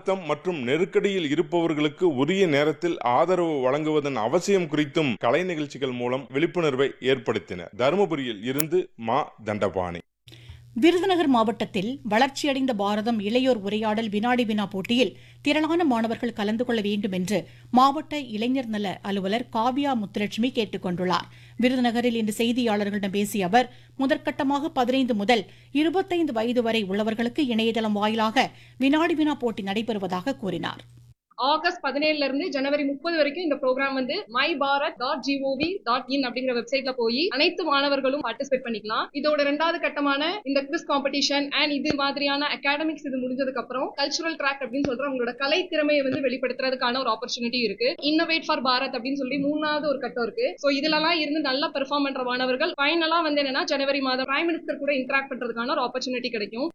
அழுத்தம் மற்றும் நெருக்கடியில் இருப்பவர்களுக்கு உரிய நேரத்தில் ஆதரவு வழங்குவதன் அவசியம் குறித்தும் கலை நிகழ்ச்சிகள் மூலம் விழிப்புணர்வை ஏற்படுத்தினர் தருமபுரியில் இருந்து மா தண்டபாணி விருதுநகர் மாவட்டத்தில் வளர்ச்சியடைந்த பாரதம் இளையோர் உரையாடல் வினாடி வினா போட்டியில் திரளான மாணவர்கள் கலந்து கொள்ள வேண்டும் என்று மாவட்ட இளைஞர் நல அலுவலர் காவ்யா முத்துலட்சுமி கேட்டுக் கொண்டுள்ளார் விருதுநகரில் இன்று செய்தியாளர்களிடம் பேசிய அவர் முதற்கட்டமாக பதினைந்து முதல் இருபத்தைந்து வயது வரை உள்ளவர்களுக்கு இணையதளம் வாயிலாக வினாடி வினா போட்டி நடைபெறுவதாக கூறினார் ஆகஸ்ட் பதினேழுல இருந்து ஜனவரி முப்பது வரைக்கும் இந்த ப்ரோக்ராம் வந்து my Bharat dot G O V dot in அப்படிங்கிற வெப்சைட்ல போய் அனைத்து மாணவர்களும் பார்ட்டிசிபேட் பண்ணிக்கலாம் இதோட ரெண்டாவது கட்டமான இந்த குவிஸ் காம்படிஷன் அண்ட் இது மாதிரியான அகாடமிக்ஸ் இது முடிஞ்சதுக்கு அப்புறம் கல்ச்சுரல் ட்ராக் அப்படின்னு சொல்ற உங்களோட கலை திறமையை வந்து வெளிப்படுத்துறதுக்கான ஒரு ஆப்பர்ச்சுனிட்டி இருக்கு இன்னோவேட் ஃபார் பாரத் அப்படின்னு சொல்லி மூணாவது ஒரு கட்டம் இருக்கு சோ இதுலலாம் இருந்து நல்லா பெர்ஃபார்ம் பண்ற மாணவர்கள் ஃபைனலா வந்து என்னன்னா ஜனவரி மாதம் பிரைம் மினிஸ்டர் கூட இன்டராக்ட் பண்றதுக்கான ஒரு ஆப்பர்ச்சுனிட்டி கிடைக்கும்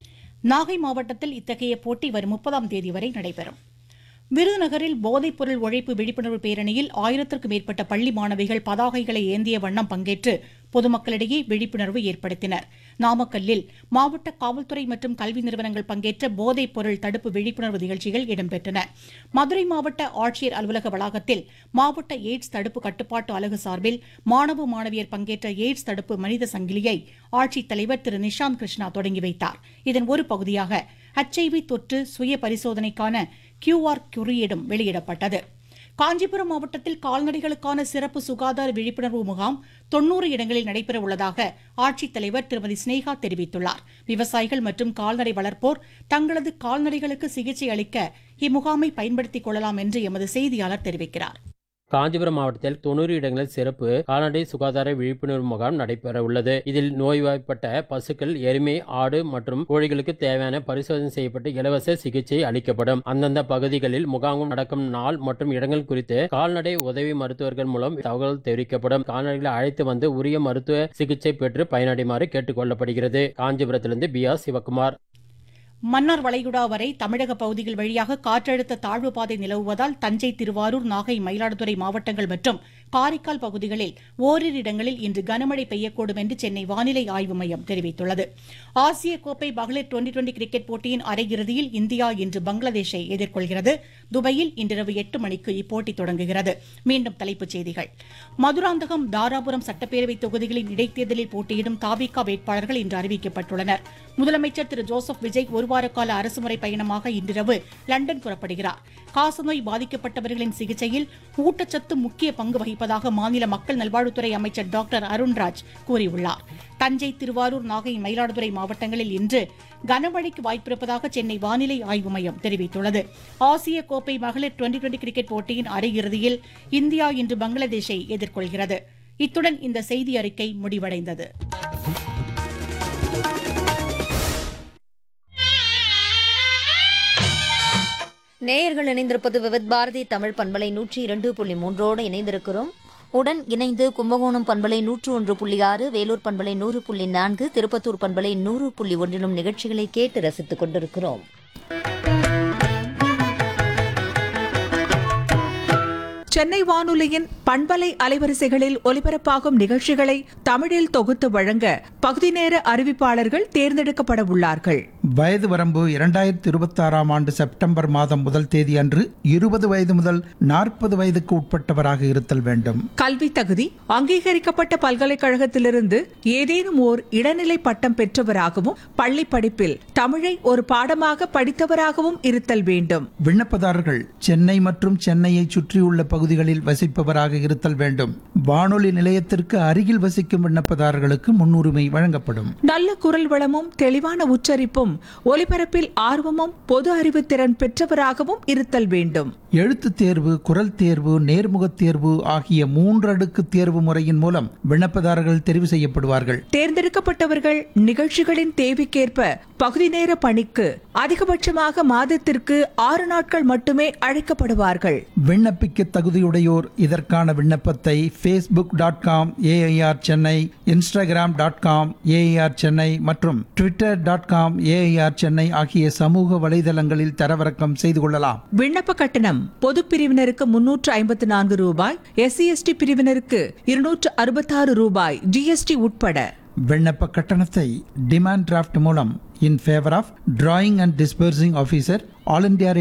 நாகை மாவட்டத்தில் இத்தகைய போட்டி வரும் முப்பதாம் தேதி வரை நடைபெறும் விருதுநகரில் போதைப்பொருள் ஒழிப்பு விழிப்புணர்வு பேரணியில் ஆயிரத்திற்கும் மேற்பட்ட பள்ளி மாணவிகள் பதாகைகளை ஏந்திய வண்ணம் பங்கேற்று பொதுமக்களிடையே விழிப்புணர்வு ஏற்படுத்தினர் நாமக்கல்லில் மாவட்ட காவல்துறை மற்றும் கல்வி நிறுவனங்கள் பங்கேற்ற போதைப் பொருள் தடுப்பு விழிப்புணர்வு நிகழ்ச்சிகள் இடம்பெற்றன மதுரை மாவட்ட ஆட்சியர் அலுவலக வளாகத்தில் மாவட்ட எய்ட்ஸ் தடுப்பு கட்டுப்பாட்டு அலகு சார்பில் மாணவ மாணவியர் பங்கேற்ற எய்ட்ஸ் தடுப்பு மனித சங்கிலியை ஆட்சித்தலைவர் திரு நிஷாந்த் கிருஷ்ணா தொடங்கி வைத்தார் இதன் ஒரு பகுதியாக ஹெச்ஐவி தொற்று சுய பரிசோதனைக்கான கியூஆர் குறியீடும் வெளியிடப்பட்டது காஞ்சிபுரம் மாவட்டத்தில் கால்நடைகளுக்கான சிறப்பு சுகாதார விழிப்புணர்வு முகாம் தொன்னூறு இடங்களில் நடைபெற உள்ளதாக ஆட்சித்தலைவர் திருமதி ஸ்னேகா தெரிவித்துள்ளார் விவசாயிகள் மற்றும் கால்நடை வளர்ப்போர் தங்களது கால்நடைகளுக்கு சிகிச்சை அளிக்க இம்முகாமை பயன்படுத்திக் கொள்ளலாம் என்று எமது செய்தியாளர் தெரிவிக்கிறார் காஞ்சிபுரம் மாவட்டத்தில் தொண்ணூறு இடங்களில் சிறப்பு கால்நடை சுகாதார விழிப்புணர்வு முகாம் நடைபெற உள்ளது இதில் நோய்வாய்ப்பட்ட பசுக்கள் எருமை ஆடு மற்றும் கோழிகளுக்கு தேவையான பரிசோதனை செய்யப்பட்டு இலவச சிகிச்சை அளிக்கப்படும் அந்தந்த பகுதிகளில் முகாம் நடக்கும் நாள் மற்றும் இடங்கள் குறித்து கால்நடை உதவி மருத்துவர்கள் மூலம் தகவல் தெரிவிக்கப்படும் கால்நடைகளை அழைத்து வந்து உரிய மருத்துவ சிகிச்சை பெற்று பயனடைமாறு கேட்டுக் கொள்ளப்படுகிறது காஞ்சிபுரத்திலிருந்து பி ஆர் சிவகுமார் மன்னார் வளைகுடா வரை தமிழக பகுதிகள் வழியாக காற்றழுத்த தாழ்வு பாதை நிலவுவதால் தஞ்சை திருவாரூர் நாகை மயிலாடுதுறை மாவட்டங்கள் மற்றும் காரைக்கால் பகுதிகளில் ஓரிரு இடங்களில் இன்று கனமழை பெய்யக்கூடும் என்று சென்னை வானிலை ஆய்வு மையம் தெரிவித்துள்ளது ஆசிய கோப்பை மகளிர் டுவெண்டி டுவெண்டி கிரிக்கெட் போட்டியின் அரையிறுதியில் இந்தியா இன்று பங்களாதேஷை எதிர்கொள்கிறது துபாயில் இன்றிரவு எட்டு மணிக்கு இப்போட்டி தொடங்குகிறது மீண்டும் தலைப்புச் செய்திகள் மதுராந்தகம் தாராபுரம் சட்டப்பேரவை தொகுதிகளின் இடைத்தேர்தலில் போட்டியிடும் தாபிகா வேட்பாளர்கள் இன்று அறிவிக்கப்பட்டுள்ளனர் முதலமைச்சர் திரு ஜோசப் விஜய் ஒருவார கால அரசுமுறை பயணமாக இன்றிரவு லண்டன் புறப்படுகிறார் காசநோய் பாதிக்கப்பட்டவர்களின் சிகிச்சையில் ஊட்டச்சத்து முக்கிய பங்கு வகிப்பதாக மாநில மக்கள் நல்வாழ்வுத்துறை அமைச்சர் டாக்டர் அருண்ராஜ் கூறியுள்ளார் தஞ்சை திருவாரூர் நாகை மயிலாடுதுறை மாவட்டங்களில் இன்று கனமழைக்கு வாய்ப்பிருப்பதாக சென்னை வானிலை ஆய்வு மையம் தெரிவித்துள்ளது ஆசிய கோப்பை மகளிர் டுவெண்டி டுவெண்டி கிரிக்கெட் போட்டியின் அரையிறுதியில் இந்தியா இன்று பங்களாதேஷை எதிர்கொள்கிறது இத்துடன் இந்த செய்தி அறிக்கை முடிவடைந்தது நேயர்கள் இணைந்திருப்பது விவித் பாரதி தமிழ் பண்பலை நூற்றி இரண்டு புள்ளி மூன்றோடு இணைந்திருக்கிறோம் உடன் இணைந்து கும்பகோணம் பண்பலை நூற்று ஒன்று புள்ளி ஆறு வேலூர் பண்பலை நூறு புள்ளி நான்கு திருப்பத்தூர் பண்பலை நூறு புள்ளி ஒன்றிலும் நிகழ்ச்சிகளை கேட்டு ரசித்துக் கொண்டிருக்கிறோம் சென்னை வானொலியின் பண்பலை அலைவரிசைகளில் ஒலிபரப்பாகும் நிகழ்ச்சிகளை தமிழில் தொகுத்து வழங்க பகுதி நேர அறிவிப்பாளர்கள் தேர்ந்தெடுக்கப்பட உள்ளார்கள் வயது வரம்பு இரண்டாயிரத்தி இருபத்தாறாம் ஆண்டு செப்டம்பர் மாதம் முதல் தேதி அன்று இருபது வயது முதல் நாற்பது வயதுக்கு உட்பட்டவராக இருத்தல் வேண்டும் கல்வி தகுதி அங்கீகரிக்கப்பட்ட பல்கலைக்கழகத்திலிருந்து ஏதேனும் ஓர் இடைநிலை பட்டம் பெற்றவராகவும் பள்ளி படிப்பில் தமிழை ஒரு பாடமாக படித்தவராகவும் இருத்தல் வேண்டும் விண்ணப்பதாரர்கள் சென்னை மற்றும் சென்னையை சுற்றியுள்ள பகுதிகளில் வசிப்பவராக இருத்தல் வேண்டும் வானொலி நிலையத்திற்கு அருகில் வசிக்கும் விண்ணப்பதாரர்களுக்கு முன்னுரிமை வழங்கப்படும் நல்ல குரல் வளமும் தெளிவான உச்சரிப்பும் ஒலிபரப்பில் ஆர்வமும் பொது அறிவு திறன் பெற்றவராகவும் இருத்தல் வேண்டும் எழுத்துத் தேர்வு குரல் தேர்வு நேர்முகத் தேர்வு ஆகிய மூன்றடுக்கு தேர்வு முறையின் மூலம் விண்ணப்பதாரர்கள் தெரிவு செய்யப்படுவார்கள் தேர்ந்தெடுக்கப்பட்டவர்கள் நிகழ்ச்சிகளின் தேவைக்கேற்ப பகுதி நேர பணிக்கு அதிகபட்சமாக மாதத்திற்கு ஆறு நாட்கள் மட்டுமே அழைக்கப்படுவார்கள் விண்ணப்பிக்க தகுதியுடையோர் இதற்கான விண்ணப்பத்தை Facebook dot com AIR Chennai Instagram dot com AIR Chennai மற்றும் Twitter dot com AIR Chennai ஆகிய சமூக வலைதளங்களில் தரவிறக்கம் செய்து கொள்ளலாம் விண்ணப்ப கட்டணம் பொது பிரிவினருக்கு முன்னூற்று ஐம்பத்து நான்கு ரூபாய் எஸ்சி எஸ்டி பிரிவினருக்கு இருநூற்று அறுபத்தாறு ரூபாய் ஜிஎஸ்டி உட்பட விண்ணப்ப கட்டணத்தை டிமாண்ட் டிராஃப்ட் மூலம் in favour of drawing and disbursing officer all India